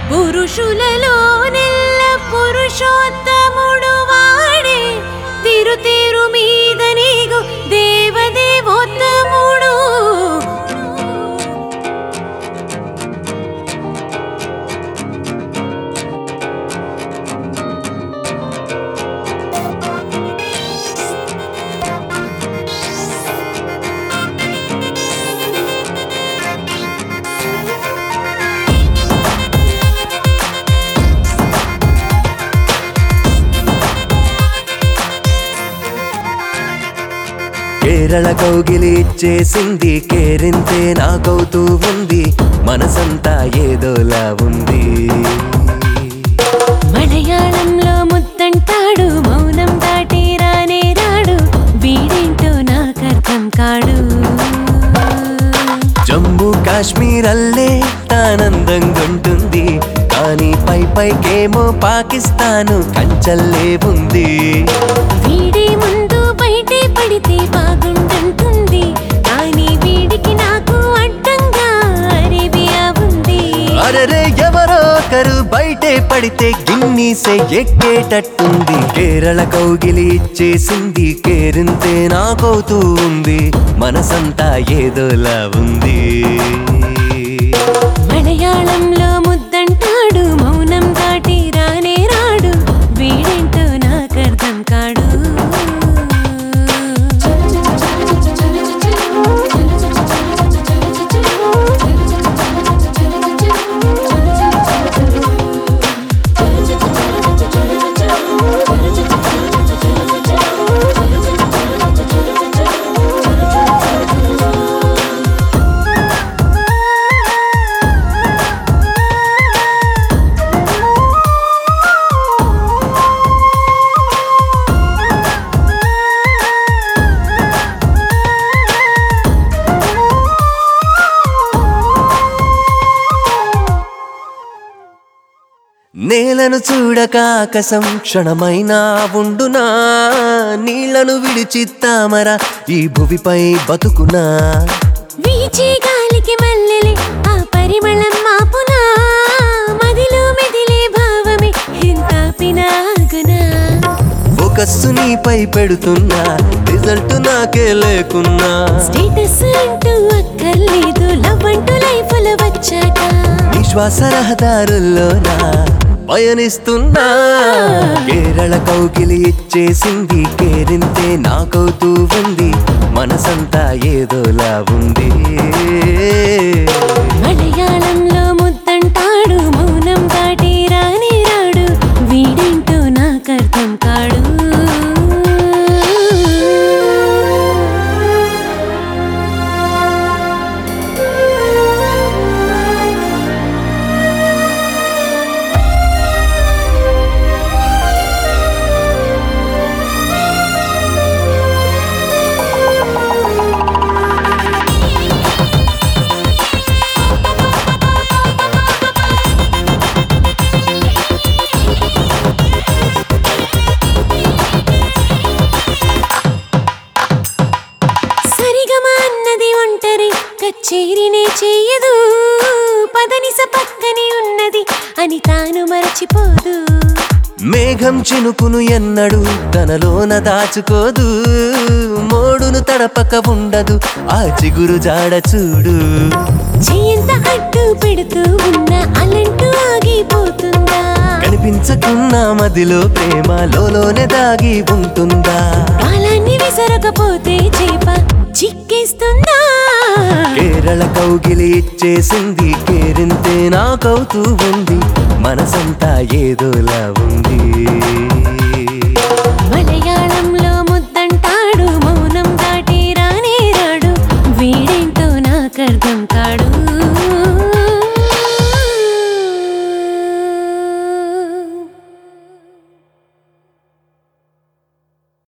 పురుషులలో నెల్ల పురుషోత్తముడు వాడే తిరు తిరు మీద నీగు దేవదేవోత్తముడు కేరళ కౌగిలి ఇచ్చేసింది కేరింతే నాకవుతూ ఉంది మనసంతా ఏదోలా ఉంది మలయాళంలో ముద్దంటాడు మౌనం దాటి రానే రాడు వీడేంటో నాకర్థం కాడు జమ్మూ కాశ్మీర్ అల్లే ఆనందంగుంటుంది కానీ పై పైకేమో పాకిస్తాను కంచల్లే ఉంది వీడి ముందు బయటే పడితే బాగుంటుంటుంది కానీ వీడికి నాకు అడ్డంగా అరేబియా ఉంది అరరే ఎవరో ఒకరు బయటే పడితే గిన్నీసే ఎక్కేటట్టుంది కేరళ కౌగిలి ఇచ్చేసింది కేరింతే నాకవుతూ ఉంది మనసంతా ఏదోలా ఉంది మలయాళంలో ముద్దంటాడు మౌనం దాటి రానే రాడు వీడేంటో నాకర్థం కాడు నేలను చూడక ఆకాశం క్షణమైనా ఉండునా నీళ్లను విడిచి తామర ఈ భువిపై బతుకునా వీచే గాలికి మల్లెలే ఆ పరిమళం మాపునా మదిలో మెదిలే భావమే ఎంత పినాగునా ఫోకస్ నీపై పెడుతున్నా రిజల్ట్ నాకే లేకున్నా స్టేటస్ అంటూ అక్కర్లేదు లవ్ అంటూ లైఫ్ లో వచ్చాక విశ్వాస రహదారుల్లోనా పయనిస్తున్నా కేరళ కౌగిలి ఇచ్చేసింది కేరింతే నాకవుతూ ఉంది మనసంతా ఏదోలా ఉంది మలయాళంలో ముద్దంటాడు మౌనం దాటి రాని రాడు వీడేంటో నాకర్థం కాడు సరిగమా అన్నది ఒంటరి కచేరినే చేయదు పదనిస పక్కనే ఉన్నది అని తాను మరచిపోదు మేఘం చినుకును ఎన్నడు తనలోన దాచుకోదు మోడును తడపక ఉండదు ఆ చిగురు జాడ చూడు చెయ్యంత అడ్డు పెడుతూ ఉన్న అలంటూ ఆగిపోతుందా కనిపించకున్న మదిలో ప్రేమ లోలోనే దాగి ఉంటుందా కాలాన్ని విసరకపోతే చేప చిక్కేస్తుందా కేరళ కౌగిలి ఇచ్చేసింది కేరింతే నాకవుతూ ఉంది మనసంతా ఏదోలా ఉంది